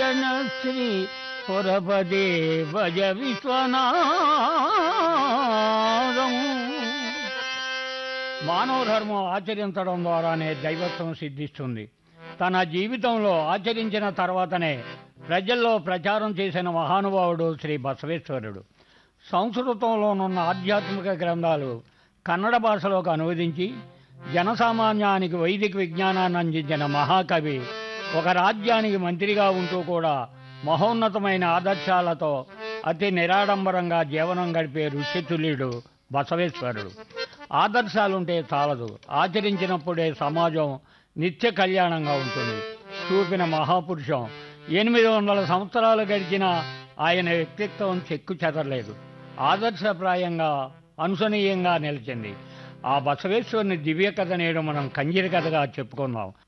శరణ శ్రీ పురపదే భజ విశ్వనాథం మానవ ధర్మం ఆచరించడం ద్వారానే దైవత్వం సిద్ధిస్తుంది తన జీవితంలో ఆచరించిన తర్వాతనే ప్రజల్లో ప్రచారం చేసిన మహానుభావుడు శ్రీ బసవేశ్వరుడు సంస్కృతంలోనున్న ఆధ్యాత్మిక గ్రంథాలు కన్నడ భాషలోకి అనువదించి జనసామాన్యానికి వైదిక విజ్ఞానాన్ని అందించిన మహాకవి ఒక రాజ్యానికి మంత్రిగా ఉంటూ కూడా మహోన్నతమైన ఆదర్శాలతో అతి నిరాడంబరంగా జీవనం గడిపే ఋషితుల్యుడు బసవేశ్వరుడు ఆదర్శాలుంటే చాలదు ఆచరించినప్పుడే సమాజం నిత్య కళ్యాణంగా ఉంటుంది చూపిన మహాపురుషం ఎనిమిది వందల సంవత్సరాలు గడిచిన ఆయన వ్యక్తిత్వం చెక్కు చెదరలేదు ఆదర్శప్రాయంగా అనుసనీయంగా నిలిచింది ఆ బసవేశ్వరుని దివ్య కథ నేడు మనం కంజిరి కథగా చెప్పుకుందాం